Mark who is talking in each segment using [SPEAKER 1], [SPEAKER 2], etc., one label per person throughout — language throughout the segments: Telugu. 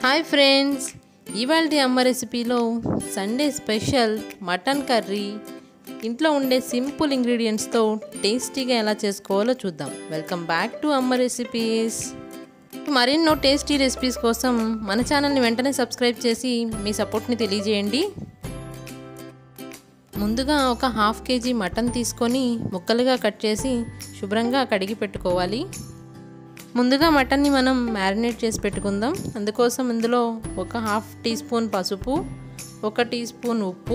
[SPEAKER 1] హాయ్ ఫ్రెండ్స్ ఇవాళ అమ్మ రెసిపీలో సండే స్పెషల్ మటన్ కర్రీ ఇంట్లో ఉండే సింపుల్ ఇంగ్రీడియంట్స్తో టేస్టీగా ఎలా చేసుకోవాలో చూద్దాం welcome back to Amma recipes మరెన్నో టేస్టీ రెసిపీస్ కోసం మన ఛానల్ని వెంటనే సబ్స్క్రైబ్ చేసి మీ సపోర్ట్ని తెలియజేయండి ముందుగా ఒక హాఫ్ కేజీ మటన్ తీసుకొని ముక్కలుగా కట్ చేసి శుభ్రంగా కడిగి పెట్టుకోవాలి ముందుగా మటన్ని మనం మ్యారినేట్ చేసి పెట్టుకుందాం అందుకోసం ఇందులో ఒక హాఫ్ టీ స్పూన్ పసుపు ఒక టీ స్పూన్ ఉప్పు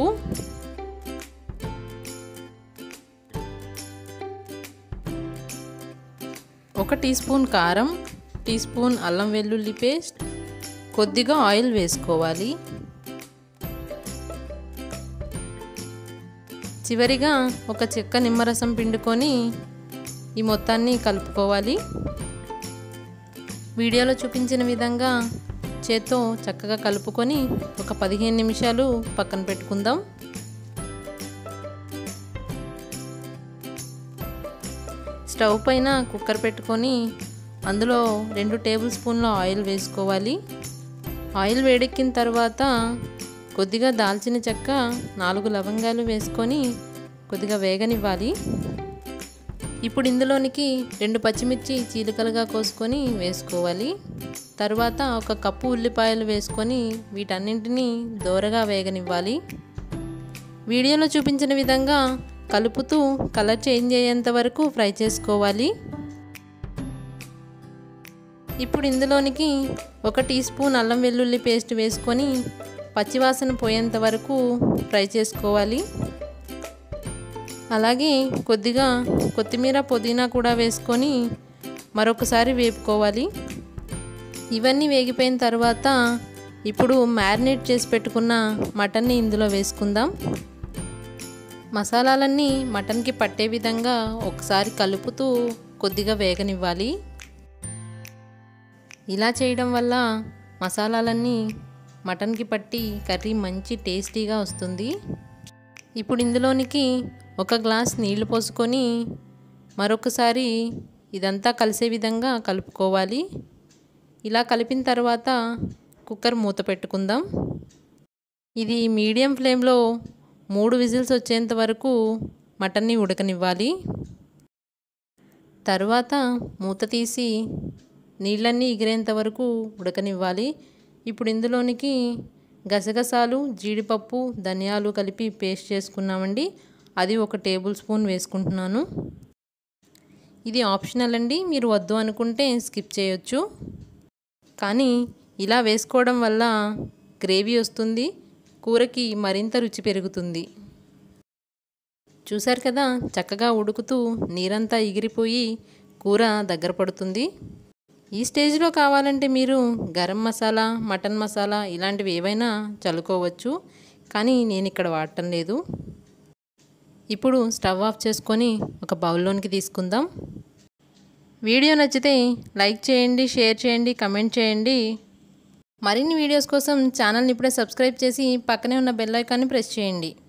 [SPEAKER 1] ఒక టీ స్పూన్ కారం టీ స్పూన్ అల్లం వెల్లుల్లి పేస్ట్ కొద్దిగా ఆయిల్ వేసుకోవాలి చివరిగా ఒక చెక్క నిమ్మరసం పిండుకొని ఈ మొత్తాన్ని కలుపుకోవాలి వీడియోలో చూపించిన విధంగా చేత్తో చక్కగా కలుపుకొని ఒక పదిహేను నిమిషాలు పక్కన పెట్టుకుందాం స్టవ్ పైన కుక్కర్ పెట్టుకొని అందులో రెండు టేబుల్ స్పూన్ల ఆయిల్ వేసుకోవాలి ఆయిల్ వేడెక్కిన తర్వాత కొద్దిగా దాల్చిన చెక్క నాలుగు లవంగాలు వేసుకొని కొద్దిగా వేగనివ్వాలి ఇప్పుడు ఇందులోనికి రెండు పచ్చిమిర్చి చీలికలుగా కోసుకొని వేసుకోవాలి తర్వాత ఒక కప్పు ఉల్లిపాయలు వేసుకొని వీటన్నింటినీ దోరగా వేగనివ్వాలి వీడియోలో చూపించిన విధంగా కలుపుతూ కలర్ చేంజ్ అయ్యేంత వరకు ఫ్రై చేసుకోవాలి ఇప్పుడు ఇందులోనికి ఒక టీ స్పూన్ అల్లం వెల్లుల్లి పేస్ట్ వేసుకొని పచ్చివాసన పోయేంత వరకు ఫ్రై చేసుకోవాలి అలాగే కొద్దిగా కొత్తిమీర పుదీనా కూడా వేసుకొని మరొకసారి వేపుకోవాలి ఇవన్నీ వేగిపోయిన తర్వాత ఇప్పుడు మ్యారినేట్ చేసి పెట్టుకున్న మటన్ని ఇందులో వేసుకుందాం మసాలాలన్నీ మటన్కి పట్టే విధంగా ఒకసారి కలుపుతూ కొద్దిగా వేగనివ్వాలి ఇలా చేయడం వల్ల మసాలాలన్నీ మటన్కి పట్టి కర్రీ మంచి టేస్టీగా వస్తుంది ఇప్పుడు ఇందులోనికి ఒక గ్లాస్ నీళ్లు పోసుకొని మరొకసారి ఇదంతా కలిసే విధంగా కలుపుకోవాలి ఇలా కలిపిన తర్వాత కుక్కర్ మూత పెట్టుకుందాం ఇది మీడియం ఫ్లేమ్లో మూడు విజిల్స్ వచ్చేంత వరకు మటన్ని ఉడకనివ్వాలి తర్వాత మూత తీసి నీళ్ళన్నీ ఎగిరేంత వరకు ఉడకనివ్వాలి ఇప్పుడు ఇందులోనికి గసగసాలు జీడిపప్పు ధనియాలు కలిపి పేస్ట్ చేసుకున్నామండి అది ఒక టేబుల్ స్పూన్ వేసుకుంటున్నాను ఇది ఆప్షనల్ అండి మీరు వద్దు అనుకుంటే స్కిప్ చేయొచ్చు కానీ ఇలా వేసుకోవడం వల్ల గ్రేవీ వస్తుంది కూరకి మరింత రుచి పెరుగుతుంది చూశారు కదా చక్కగా ఉడుకుతూ నీరంతా ఎగిరిపోయి కూర దగ్గర పడుతుంది ఈ స్టేజ్లో కావాలంటే మీరు గరం మసాలా మటన్ మసాలా ఇలాంటివి ఏవైనా చల్లుకోవచ్చు కానీ నేను ఇక్కడ వాడటం లేదు ఇప్పుడు స్టవ్ ఆఫ్ చేసుకొని ఒక బౌల్లోనికి తీసుకుందాం వీడియో నచ్చితే లైక్ చేయండి షేర్ చేయండి కమెంట్ చేయండి మరిన్ని వీడియోస్ కోసం ఛానల్ని ఇప్పుడే సబ్స్క్రైబ్ చేసి పక్కనే ఉన్న బెల్ ఐకాన్ని ప్రెస్ చేయండి